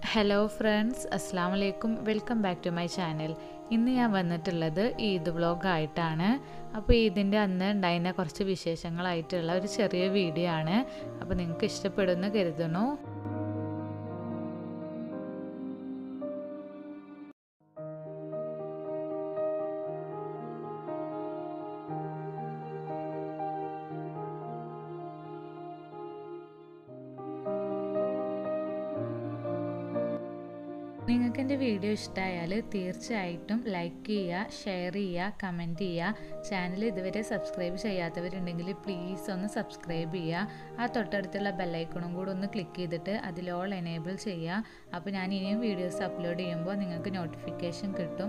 hello friends അസ്സാം വലൈക്കും welcome back to my channel ഇന്ന് ഞാൻ വന്നിട്ടുള്ളത് ഈദ് വ്ളോഗായിട്ടാണ് അപ്പോൾ ഈദിൻ്റെ അന്ന് ഉണ്ടായിരുന്ന കുറച്ച് വിശേഷങ്ങളായിട്ടുള്ള ഒരു ചെറിയ വീഡിയോ ആണ് അപ്പോൾ നിങ്ങൾക്ക് ഇഷ്ടപ്പെടുമെന്ന് കരുതുന്നു നിങ്ങൾക്ക് എൻ്റെ വീഡിയോ ഇഷ്ടമായാൽ തീർച്ചയായിട്ടും ലൈക്ക് ചെയ്യുക ഷെയർ ചെയ്യുക കമൻറ്റ് ചെയ്യുക ചാനൽ ഇതുവരെ സബ്സ്ക്രൈബ് ചെയ്യാത്തവരുണ്ടെങ്കിൽ പ്ലീസ് ഒന്ന് സബ്സ്ക്രൈബ് ചെയ്യുക ആ തൊട്ടടുത്തുള്ള ബെല്ലൈക്കണും കൂടെ ഒന്ന് ക്ലിക്ക് ചെയ്തിട്ട് അതിൽ ഓൾ എനേബിൾ ചെയ്യുക അപ്പോൾ ഞാൻ ഇനിയും വീഡിയോസ് അപ്ലോഡ് ചെയ്യുമ്പോൾ നിങ്ങൾക്ക് നോട്ടിഫിക്കേഷൻ കിട്ടും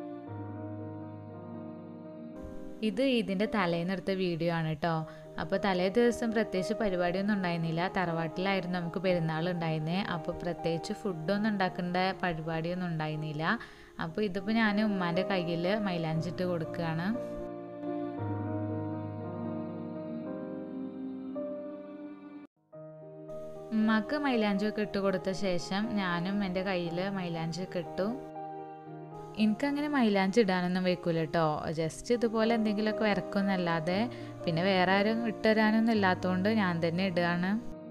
ഇത് ഇതിൻ്റെ തലേന്നെടുത്ത വീഡിയോ ആണ് കേട്ടോ അപ്പോൾ തലേ ദിവസം പ്രത്യേകിച്ച് പരിപാടിയൊന്നും ഉണ്ടായിരുന്നില്ല തറവാട്ടിലായിരുന്നു നമുക്ക് പെരുന്നാൾ ഉണ്ടായിരുന്നേ അപ്പോൾ പ്രത്യേകിച്ച് ഫുഡൊന്നും ഉണ്ടാക്കേണ്ട പരിപാടിയൊന്നും ഉണ്ടായിരുന്നില്ല അപ്പോൾ ഇതിപ്പോൾ ഞാൻ ഉമ്മാൻ്റെ കയ്യിൽ മൈലാഞ്ചിട്ട് കൊടുക്കുകയാണ് ഉമ്മാക്ക് മൈലാഞ്ചൊക്കെ ഇട്ട് കൊടുത്ത ശേഷം ഞാനും എൻ്റെ കയ്യിൽ മൈലാഞ്ചൊക്കെ ഇട്ടു എനിക്കങ്ങനെ മൈലാഞ്ചി ഇടാനൊന്നും വെക്കൂല കേട്ടോ ജസ്റ്റ് ഇതുപോലെ എന്തെങ്കിലുമൊക്കെ വരക്കുന്നല്ലാതെ പിന്നെ വേറെ ആരും ഇട്ടുതരാനൊന്നും ഇല്ലാത്തതുകൊണ്ട് ഞാൻ തന്നെ ഇടുകയാണ്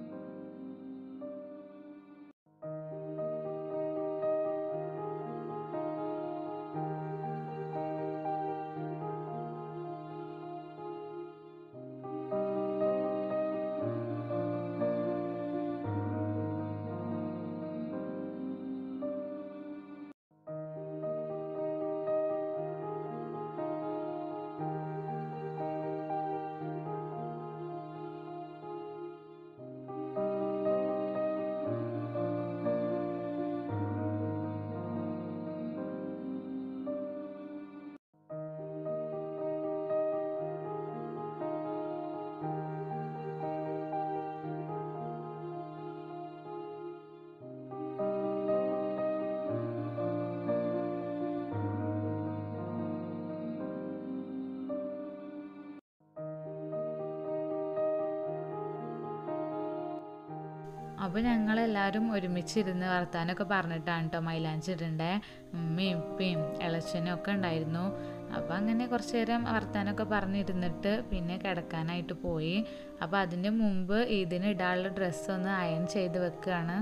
അപ്പോൾ ഞങ്ങളെല്ലാവരും ഒരുമിച്ചിരുന്ന് വർത്താനമൊക്കെ പറഞ്ഞിട്ടാണ് കേട്ടോ മൈലാഞ്ചി ഇടണ്ടേ ഉമ്മയും ഉപ്പയും ഇളച്ചനും ഒക്കെ ഉണ്ടായിരുന്നു അപ്പോൾ അങ്ങനെ കുറച്ച് നേരം വർത്താനമൊക്കെ പറഞ്ഞിരുന്നിട്ട് പിന്നെ കിടക്കാനായിട്ട് പോയി അപ്പോൾ അതിൻ്റെ മുമ്പ് ഇതിന് ഇടാനുള്ള ഡ്രസ്സ് ഒന്ന് അയൺ ചെയ്ത് വെക്കുകയാണ്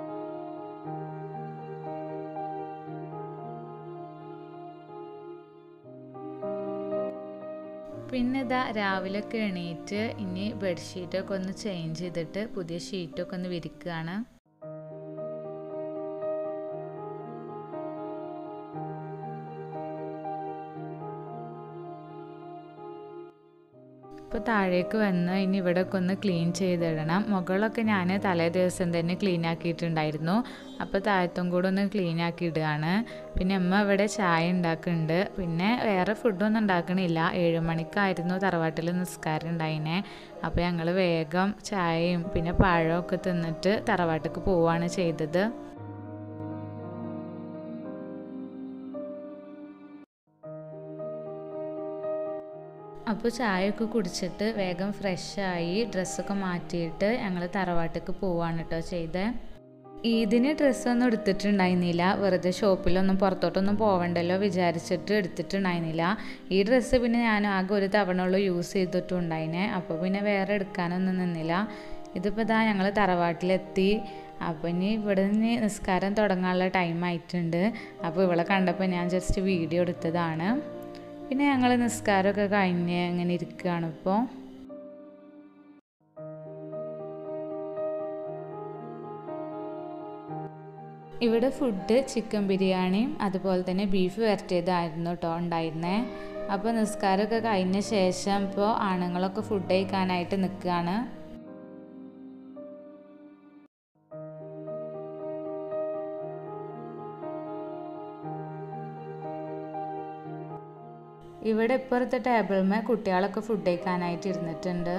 പിന്നെ ഇതാ രാവിലെയൊക്കെ എണീറ്റ് ഇനി ബെഡ്ഷീറ്റൊക്കെ ഒന്ന് ചേഞ്ച് ചെയ്തിട്ട് പുതിയ ഷീറ്റൊക്കെ ഒന്ന് വിരിക്കുകയാണ് ഇപ്പോൾ താഴേക്ക് വന്ന് ഇനി ഇവിടെയൊക്കെ ഒന്ന് ക്ലീൻ ചെയ്തിടണം മുകളൊക്കെ ഞാൻ തലേ ദിവസം തന്നെ ക്ലീൻ ആക്കിയിട്ടുണ്ടായിരുന്നു അപ്പോൾ താഴത്തും കൂടെ ഒന്ന് ക്ലീൻ ആക്കി ഇടുകയാണ് പിന്നെ അമ്മ ഇവിടെ ചായ ഉണ്ടാക്കുന്നുണ്ട് പിന്നെ വേറെ ഫുഡൊന്നും ഉണ്ടാക്കണില്ല ഏഴ് മണിക്കായിരുന്നു തറവാട്ടിൽ നിസ്കാരം ഉണ്ടായിനെ അപ്പോൾ ഞങ്ങൾ വേഗം ചായയും പിന്നെ പഴമൊക്കെ തിന്നിട്ട് തറവാട്ടിലേക്ക് പോവുകയാണ് ചെയ്തത് അപ്പോൾ ചായയൊക്കെ കുടിച്ചിട്ട് വേഗം ഫ്രഷായി ഡ്രസ്സൊക്കെ മാറ്റിയിട്ട് ഞങ്ങൾ തറവാട്ടിലേക്ക് പോവാണ് കേട്ടോ ചെയ്തത് ഇതിന് ഡ്രസ്സൊന്നും എടുത്തിട്ടുണ്ടായിരുന്നില്ല വെറുതെ ഷോപ്പിലൊന്നും പുറത്തോട്ടൊന്നും പോവണ്ടല്ലോ വിചാരിച്ചിട്ട് എടുത്തിട്ടുണ്ടായിരുന്നില്ല ഈ ഡ്രസ്സ് പിന്നെ ഞാൻ ആകെ ഒരു തവണ ഉള്ളൂ യൂസ് ചെയ്തിട്ടുണ്ടായിനെ അപ്പോൾ പിന്നെ വേറെ എടുക്കാനൊന്നും നിന്നില്ല ഇതിപ്പോൾ ഇതാ ഞങ്ങൾ തറവാട്ടിലെത്തി അപ്പോൾ ഇനി ഇവിടെ നിന്ന് നിസ്കാരം തുടങ്ങാനുള്ള ടൈം ആയിട്ടുണ്ട് അപ്പോൾ ഇവളെ കണ്ടപ്പോൾ ഞാൻ ജസ്റ്റ് വീഡിയോ എടുത്തതാണ് പിന്നെ ഞങ്ങൾ നിസ്കാരമൊക്കെ കഴിഞ്ഞ് ഇങ്ങനെ ഇരിക്കുകയാണ് ഇപ്പോൾ ഇവിടെ ഫുഡ് ചിക്കൻ ബിരിയാണിയും അതുപോലെ തന്നെ ബീഫ് വരട്ടിയതായിരുന്നു കേട്ടോ ഉണ്ടായിരുന്നേ അപ്പോൾ നിസ്കാരമൊക്കെ കഴിഞ്ഞ ശേഷം ഇപ്പോൾ ആണുങ്ങളൊക്കെ ഫുഡ് കഴിക്കാനായിട്ട് നിൽക്കുകയാണ് ഇവിടെ ഇപ്പുറത്തെ ടേബിളിന്മേൽ കുട്ടികളൊക്കെ ഫുഡ് കഴിക്കാനായിട്ട് ഇരുന്നിട്ടുണ്ട്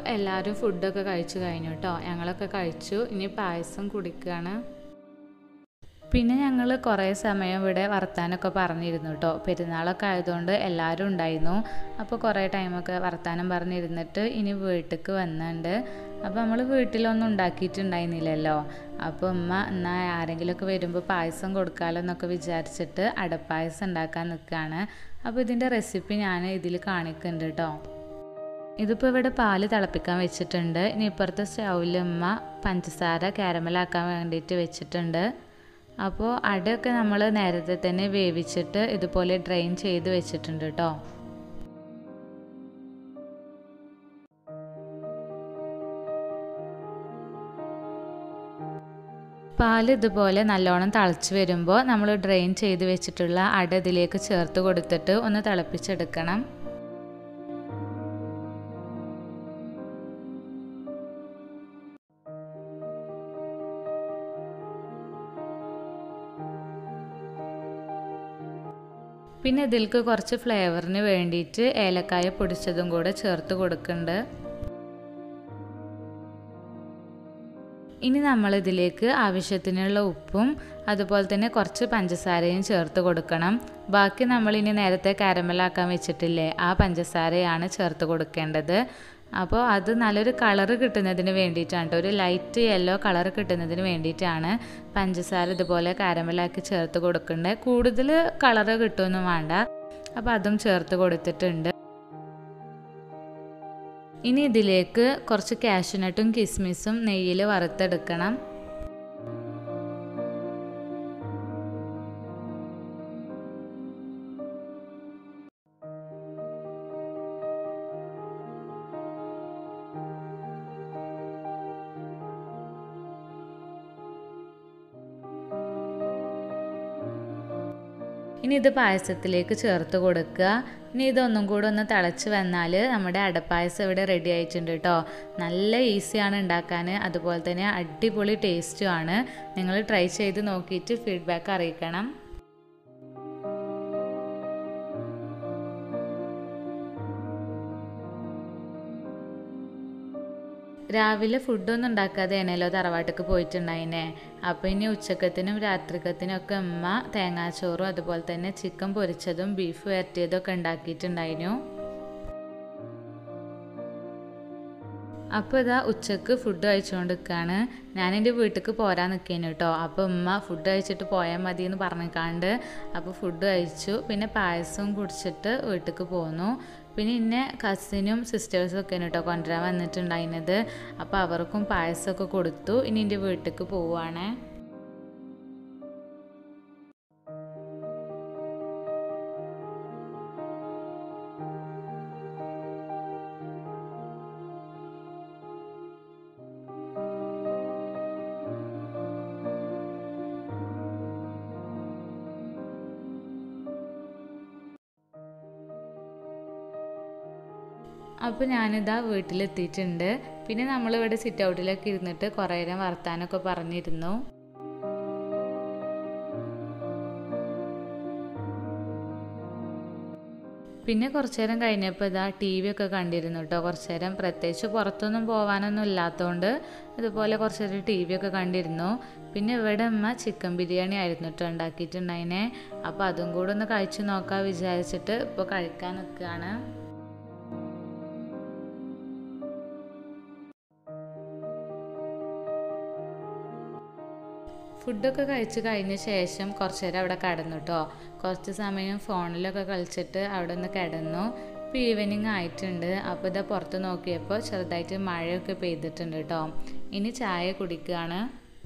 എല്ലാവരും ഫുഡൊക്കെ കഴിച്ചു കഴിഞ്ഞു കേട്ടോ ഞങ്ങളൊക്കെ കഴിച്ചു ഇനി പായസം കുടിക്കുകയാണ് പിന്നെ ഞങ്ങൾ കുറേ സമയം ഇവിടെ വർത്താനമൊക്കെ പറഞ്ഞിരുന്നു കേട്ടോ പെരുന്നാളൊക്കെ ആയതുകൊണ്ട് എല്ലാവരും ഉണ്ടായിരുന്നു അപ്പോൾ കുറേ ടൈമൊക്കെ വർത്താനം പറഞ്ഞിരുന്നിട്ട് ഇനി വീട്ടിലേക്ക് വന്നിട്ടുണ്ട് അപ്പോൾ നമ്മൾ വീട്ടിലൊന്നും ഉണ്ടാക്കിയിട്ടുണ്ടായിരുന്നില്ലല്ലോ അപ്പോൾ ഉമ്മ എന്നാൽ ആരെങ്കിലുമൊക്കെ വരുമ്പോൾ പായസം കൊടുക്കാമല്ലോ എന്നൊക്കെ വിചാരിച്ചിട്ട് അടപ്പായസം ഉണ്ടാക്കാൻ നിൽക്കുകയാണ് അപ്പോൾ ഇതിൻ്റെ റെസിപ്പി ഞാൻ ഇതിൽ കാണിക്കുന്നുണ്ട് കേട്ടോ ഇതിപ്പോൾ ഇവിടെ പാല് തിളപ്പിക്കാൻ വെച്ചിട്ടുണ്ട് ഇനി ഇപ്പുറത്തെ സ്റ്റൗവിൽ ഉമ്മ പഞ്ചസാര കാരമലാക്കാൻ വേണ്ടിയിട്ട് വെച്ചിട്ടുണ്ട് അപ്പോൾ അടയൊക്കെ നമ്മൾ നേരത്തെ തന്നെ വേവിച്ചിട്ട് ഇതുപോലെ ഡ്രെയിൻ ചെയ്ത് വെച്ചിട്ടുണ്ട് കേട്ടോ പാൽ ഇതുപോലെ നല്ലോണം തിളച്ച് വരുമ്പോൾ നമ്മൾ ഡ്രെയിൻ ചെയ്ത് വെച്ചിട്ടുള്ള അട ഇതിലേക്ക് ചേർത്ത് കൊടുത്തിട്ട് ഒന്ന് തിളപ്പിച്ചെടുക്കണം പിന്നെ ഇതിലേക്ക് കുറച്ച് ഫ്ലേവറിന് വേണ്ടിയിട്ട് ഏലക്കായ പൊടിച്ചതും കൂടെ ചേർത്ത് കൊടുക്കുന്നുണ്ട് ഇനി നമ്മൾ ഇതിലേക്ക് ആവശ്യത്തിനുള്ള ഉപ്പും അതുപോലെ തന്നെ കുറച്ച് പഞ്ചസാരയും ചേർത്ത് കൊടുക്കണം ബാക്കി നമ്മൾ ഇനി നേരത്തെ കാരമലാക്കാൻ വെച്ചിട്ടില്ലേ ആ പഞ്ചസാരയാണ് ചേർത്ത് കൊടുക്കേണ്ടത് അപ്പോൾ അത് നല്ലൊരു കളറ് കിട്ടുന്നതിന് വേണ്ടിയിട്ടാണ് ഒരു ലൈറ്റ് യെല്ലോ കളർ കിട്ടുന്നതിന് വേണ്ടിയിട്ടാണ് പഞ്ചസാര ഇതുപോലെ കാരമലാക്കി ചേർത്ത് കൊടുക്കേണ്ടത് കൂടുതൽ കളറ് കിട്ടുമൊന്നും വേണ്ട അപ്പോൾ അതും ചേർത്ത് കൊടുത്തിട്ടുണ്ട് ഇനി ഇതിലേക്ക് കുറച്ച് കാഷ്യൂനട്ടും കിസ്മിസും നെയ്യിൽ വറുത്തെടുക്കണം ഇനി ഇത് പായസത്തിലേക്ക് ചേർത്ത് കൊടുക്കുക ഇനി ഇതൊന്നും കൂടെ ഒന്ന് തിളച്ച് വന്നാൽ നമ്മുടെ അടപ്പായസം ഇവിടെ റെഡി ആയിട്ടുണ്ട് കേട്ടോ നല്ല ഈസിയാണ് ഉണ്ടാക്കാൻ അതുപോലെ തന്നെ അടിപൊളി ടേസ്റ്റും ആണ് നിങ്ങൾ ട്രൈ ചെയ്ത് നോക്കിയിട്ട് ഫീഡ്ബാക്ക് അറിയിക്കണം രാവിലെ ഫുഡൊന്നും ഉണ്ടാക്കാതെ ആണല്ലോ തറവാട്ടിക്ക് പോയിട്ടുണ്ടായിനെ അപ്പോൾ ഇനി ഉച്ചക്കത്തിനും രാത്രിക്കത്തിനും ഒക്കെ ഉമ്മ തേങ്ങാച്ചോറും അതുപോലെ തന്നെ ചിക്കൻ പൊരിച്ചതും ബീഫ് വരട്ടിയതും ഒക്കെ ഉണ്ടാക്കിയിട്ടുണ്ടായിരുന്നു അപ്പോൾ ഇതാ ഉച്ചക്ക് ഫുഡ് കഴിച്ചുകൊണ്ട് നിൽക്കുകയാണ് ഞാൻ എൻ്റെ വീട്ടിലേക്ക് പോരാൻ നിൽക്കേനു കേട്ടോ അപ്പോൾ ഉമ്മ ഫുഡ് കഴിച്ചിട്ട് പോയാൽ മതി എന്ന് പറഞ്ഞിക്കാണ്ട് അപ്പോൾ ഫുഡ് കഴിച്ചു പിന്നെ പായസവും കുടിച്ചിട്ട് വീട്ടിലേക്ക് പോന്നു പിന്നെ ഇന്നെ കസിനും സിസ്റ്റേഴ്സും ഒക്കെ കേട്ടോ കൊണ്ടുവരാൻ വന്നിട്ടുണ്ടായിരുന്നത് അപ്പോൾ അവർക്കും പായസമൊക്കെ കൊടുത്തു ഇനി എൻ്റെ വീട്ടിലേക്ക് പോവുകയാണേ അപ്പോൾ ഞാനിതാ വീട്ടിലെത്തിയിട്ടുണ്ട് പിന്നെ നമ്മളിവിടെ സിറ്റ് ഔട്ടിലൊക്കെ ഇരുന്നിട്ട് കുറേ നേരം വർത്താനമൊക്കെ പറഞ്ഞിരുന്നു പിന്നെ കുറച്ചു നേരം കഴിഞ്ഞപ്പോൾ ഇതാ ടി വി ഒക്കെ കണ്ടിരുന്നു കേട്ടോ കുറച്ചു നേരം പ്രത്യേകിച്ച് പുറത്തൊന്നും പോകാനൊന്നും ഇല്ലാത്തതുകൊണ്ട് ഇതുപോലെ കുറച്ച് നേരം ടി വി ഒക്കെ കണ്ടിരുന്നു പിന്നെ ഇവിടെ അമ്മ ചിക്കൻ ബിരിയാണി ആയിരുന്നു കേട്ടോ ഉണ്ടാക്കിയിട്ടുണ്ടായിനെ അപ്പോൾ അതും കൂടെ ഒന്ന് കഴിച്ചു നോക്കാൻ വിചാരിച്ചിട്ട് ഇപ്പോൾ കഴിക്കാൻ നിൽക്കുകയാണ് ഫുഡൊക്കെ കഴിച്ച് കഴിഞ്ഞ ശേഷം കുറച്ച് നേരം അവിടെ കിടന്നു കേട്ടോ കുറച്ച് സമയം ഫോണിലൊക്കെ കളിച്ചിട്ട് അവിടെ ഒന്ന് കിടന്നു ഇപ്പോൾ ഈവനിങ് ആയിട്ടുണ്ട് അപ്പോൾ ഇതാ പുറത്ത് നോക്കിയപ്പോൾ ചെറുതായിട്ട് മഴയൊക്കെ പെയ്തിട്ടുണ്ട് കേട്ടോ ഇനി ചായ കുടിക്കുകയാണ്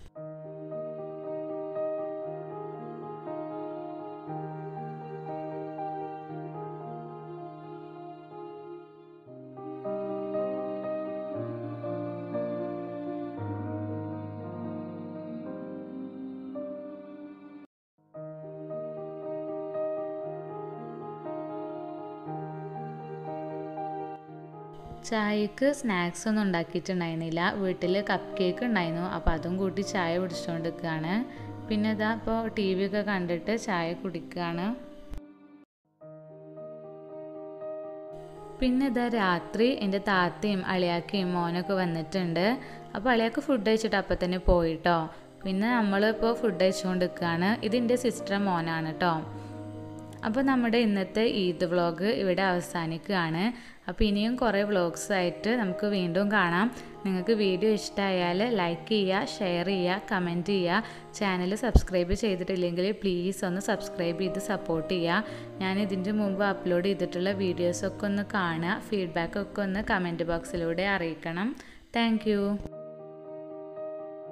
ചായക്ക് സ്നാക്സ് ഒന്നും ഉണ്ടാക്കിയിട്ടുണ്ടായിരുന്നില്ല വീട്ടിൽ കപ്പ് കേക്ക് ഉണ്ടായിരുന്നു അപ്പോൾ അതും കൂട്ടി ചായ കുടിച്ചുകൊണ്ട് നിൽക്കുകയാണ് പിന്നെ ഇതാ ഇപ്പോൾ ടി വി ഒക്കെ കണ്ടിട്ട് ചായ കുടിക്കുകയാണ് പിന്നെ ഇതാ രാത്രി എൻ്റെ താത്തയും അളിയാക്കയും മോനൊക്കെ വന്നിട്ടുണ്ട് അപ്പോൾ അളിയാക്ക് ഫുഡ് കഴിച്ചിട്ട് അപ്പം തന്നെ പോയിട്ടോ പിന്നെ നമ്മളിപ്പോൾ ഫുഡ് കഴിച്ചുകൊണ്ട് നിൽക്കുകയാണ് ഇത് എൻ്റെ സിസ്റ്റർ മോനാണ് കേട്ടോ അപ്പോൾ നമ്മുടെ ഇന്നത്തെ ഈദ് വ്ളോഗ് ഇവിടെ അവസാനിക്കുകയാണ് അപ്പോൾ ഇനിയും കുറേ വ്ളോഗ്സ് ആയിട്ട് നമുക്ക് വീണ്ടും കാണാം നിങ്ങൾക്ക് വീഡിയോ ഇഷ്ടമായാൽ ലൈക്ക് ചെയ്യുക ഷെയർ ചെയ്യുക കമൻറ്റ് ചെയ്യുക ചാനൽ സബ്സ്ക്രൈബ് ചെയ്തിട്ടില്ലെങ്കിൽ പ്ലീസ് ഒന്ന് സബ്സ്ക്രൈബ് ചെയ്ത് സപ്പോർട്ട് ചെയ്യുക ഞാൻ ഇതിൻ്റെ മുമ്പ് അപ്ലോഡ് ചെയ്തിട്ടുള്ള വീഡിയോസൊക്കെ ഒന്ന് കാണുക ഫീഡ്ബാക്കൊക്കെ ഒന്ന് കമൻറ്റ് ബോക്സിലൂടെ അറിയിക്കണം താങ്ക്